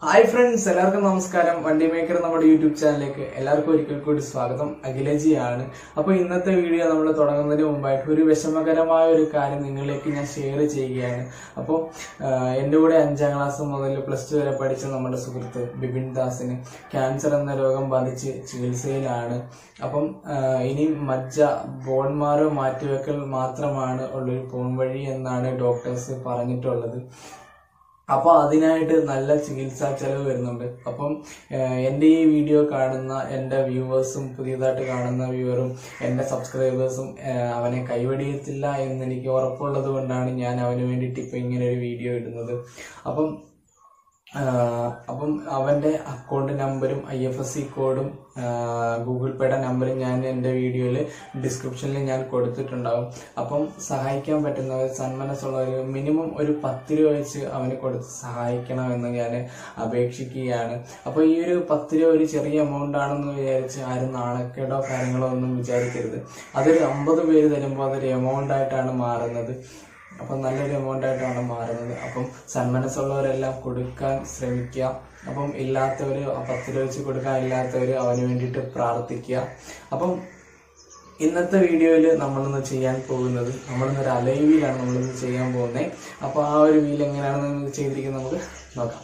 hi friends എല്ലാവർക്കും നമസ്കാരം വണ്ടി മേക്കർ നമ്മുടെ യൂട്യൂബ് ചാനലിലേക്ക് എല്ലാവർക്കും ഒരിക്കൽ കൂടി സ്വാഗതം അഖിലജിയാണ് അപ്പോൾ ഇന്നത്തെ വീഡിയോ നമ്മൾ തുടങ്ങുന്നതിന് മുമ്പായിട്ട് ഒരു വിഷമകരമായ ഒരു കാര്യം നിങ്ങളിലേക്ക് ഞാൻ ഷെയർ ചെയ്യുകയാണ് അപ്പോൾ എൻ്റെ കൂടെ അഞ്ചാം ക്ലാസ് മുതൽ പ്ലസ് ടു വരെ പഠിച്ച നമ്മുടെ സുഹൃത്ത് ബിപിൻ ദാസിന് ക്യാൻസർ എന്ന രോഗം ബാധിച്ച് ചികിത്സയിലാണ് അപ്പം ആ, ഇനി മജ്ജ ബോൺമാരോ മാറ്റിവെക്കൽ മാത്രമാണ് ഉള്ളൊരു പോംവഴി എന്നാണ് ഡോക്ടേഴ്സ് പറഞ്ഞിട്ടുള്ളത് അപ്പോൾ അതിനായിട്ട് നല്ല ചികിത്സാ ചെലവ് വരുന്നുണ്ട് അപ്പം ഏഹ്, എൻ്റെ ഈ വീഡിയോ കാണുന്ന എൻ്റെ വ്യൂവേഴ്സും പുതിയതായിട്ട് കാണുന്ന വ്യൂവറും എൻ്റെ സബ്സ്ക്രൈബേഴ്സും ഏഹ്, അവനെ കൈവടിയത്തില്ല എന്ന് എനിക്ക് ഉറപ്പുള്ളത് കൊണ്ടാണ് ഞാൻ അവന് വേണ്ടിയിട്ട് ഇപ്പം ഇങ്ങനെ ഒരു വീഡിയോ ഇടുന്നത് അപ്പം ആഹ്, അപ്പം അവൻ്റെ അക്കൗണ്ട് നമ്പരും ഐ എഫ് എസ് സി കോഡും ഗൂഗിൾ പേയുടെ നമ്പറും ഞാൻ എൻ്റെ വീഡിയോയിൽ ഡിസ്ക്രിപ്ഷനിൽ ഞാൻ കൊടുത്തിട്ടുണ്ടാവും അപ്പം സഹായിക്കാൻ പറ്റുന്നവർ സന്മനസ്സുള്ളവർ മിനിമം ഒരു പത്ത് രൂപ വെച്ച് അവന് കൊടുത്ത് സഹായിക്കണമെന്ന് ഞാൻ അപേക്ഷിക്കുകയാണ് അപ്പോൾ ഈ ഒരു പത്ത് രൂപ ഒരു ചെറിയ എമൗണ്ട് ആണെന്ന് വിചാരിച്ച് ആരും നാണക്കേടോ കാര്യങ്ങളോ ഒന്നും വിചാരിക്കരുത് അതൊരു അമ്പത് പേര് തരുമ്പോൾ അതൊരു എമൗണ്ട് ആയിട്ടാണ് മാറുന്നത് അപ്പം നല്ലൊരു എമൗണ്ട് ആയിട്ടാണ് മാറുന്നത് അപ്പം സന്മനസ്സുള്ളവരെല്ലാം കൊടുക്കാൻ ശ്രമിക്കുക അപ്പം ഇല്ലാത്തവർ പത്ത് രൂപ വെച്ച് കൊടുക്കാൻ ഇല്ലാത്തവർ അവന് വേണ്ടിയിട്ട് പ്രാർത്ഥിക്കുക അപ്പം ഇന്നത്തെ വീഡിയോയിൽ നമ്മളിന്ന് ചെയ്യാൻ പോകുന്നത് നമ്മളിന്നൊരു അലൈവിലാണ് നമ്മളിന്ന് ചെയ്യാൻ പോകുന്നത് അപ്പോൾ ആ ഒരു വീൽ എങ്ങനെയാണ് നമുക്ക് ചെയ്തിരിക്കുന്നത് നമുക്ക് നോക്കാം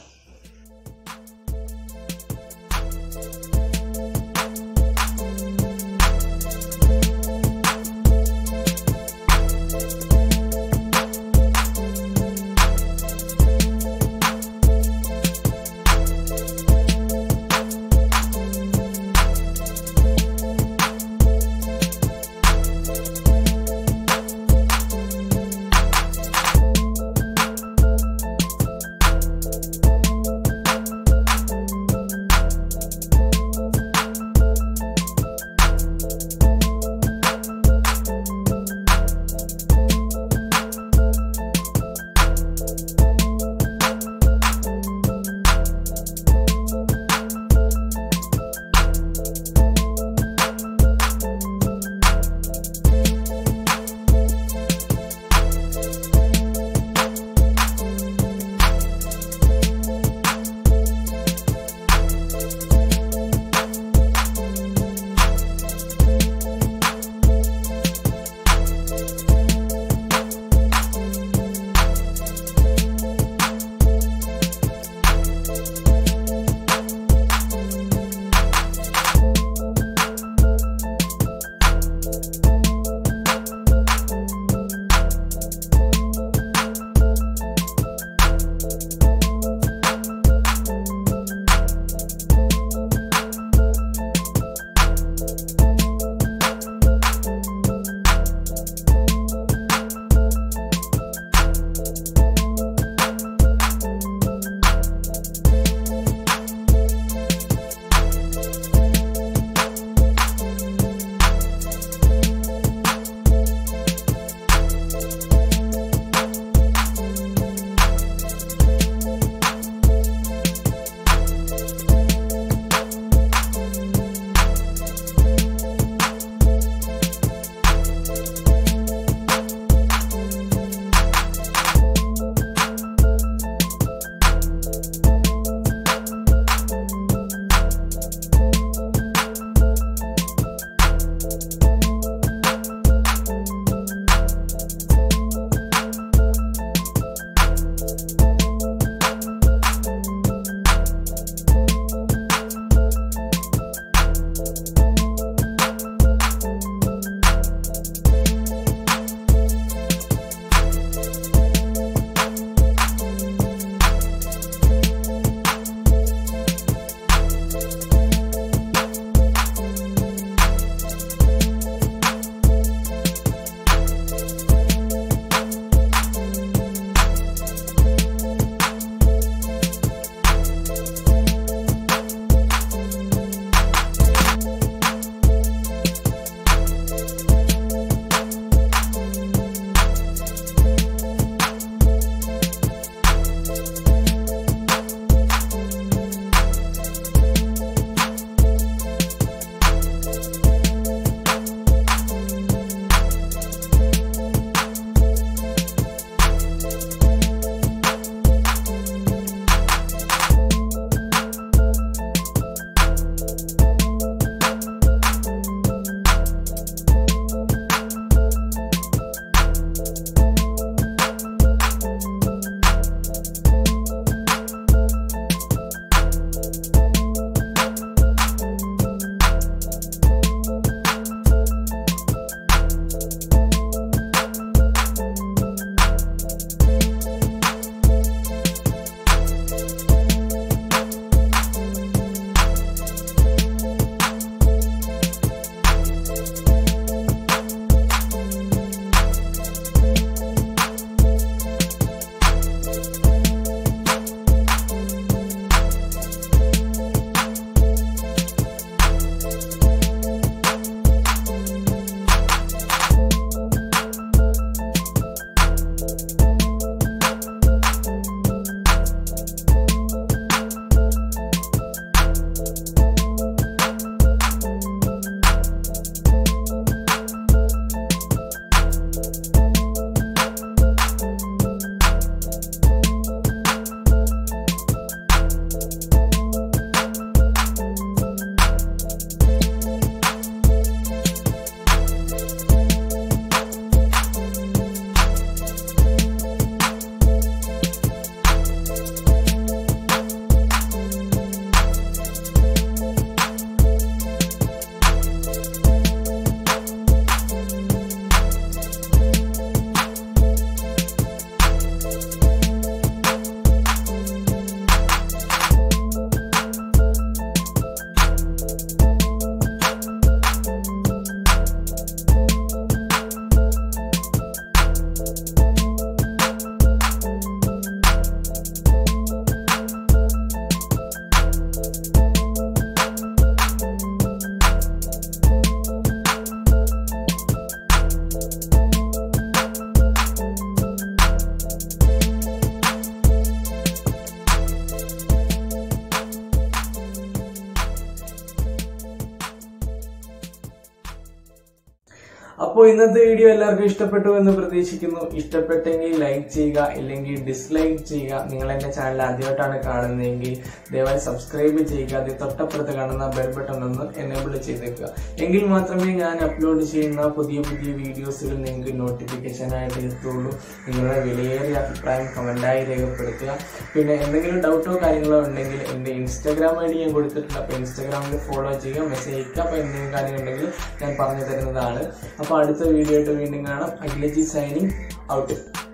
അപ്പോൾ ഇന്നത്തെ വീഡിയോ എല്ലാവർക്കും ഇഷ്ടപ്പെട്ടു എന്ന് പ്രതീക്ഷിക്കുന്നു ഇഷ്ടപ്പെട്ടെങ്കിൽ ലൈക്ക് ചെയ്യുക ഇല്ലെങ്കിൽ ഡിസ്ലൈക്ക് ചെയ്യുക നിങ്ങൾ എന്റെ ചാനൽ ആദ്യമായിട്ടാണ് കാണുന്നതെങ്കിൽ ദയവായി സബ്സ്ക്രൈബ് ചെയ്യുക അത് തൊട്ടപ്പുറത്ത് കാണുന്ന ബെൽ ബട്ടൺ ഒന്ന് എനേബിൾ ചെയ്തേക്കുക എങ്കിൽ മാത്രമേ ഞാൻ അപ്ലോഡ് ചെയ്യുന്ന പുതിയ പുതിയ വീഡിയോസുകൾ നിങ്ങൾക്ക് നോട്ടിഫിക്കേഷൻ ആയിട്ട് എത്തുള്ളൂ നിങ്ങളുടെ വിലയേറിയ അഭിപ്രായം കമന്റായി രേഖപ്പെടുത്തുക പിന്നെ എന്തെങ്കിലും ഡൗട്ടോ കാര്യങ്ങളോ ഉണ്ടെങ്കിൽ എൻ്റെ ഇൻസ്റ്റാഗ്രാം ഐ ഡി ഞാൻ കൊടുത്തിട്ടുണ്ട് അപ്പോൾ ഇൻസ്റ്റാഗ്രാമിൽ ഫോളോ ചെയ്യുക മെസ്സേജ് അയക്കുക അപ്പോൾ എന്തെങ്കിലും കാര്യമുണ്ടെങ്കിൽ ഞാൻ പറഞ്ഞു തരുന്നതാണ് അപ്പോൾ അടുത്ത വീഡിയോ ആയിട്ട് വീണ്ടും കാണാം അഖിലജി സൈനിങ് ഔട്ട്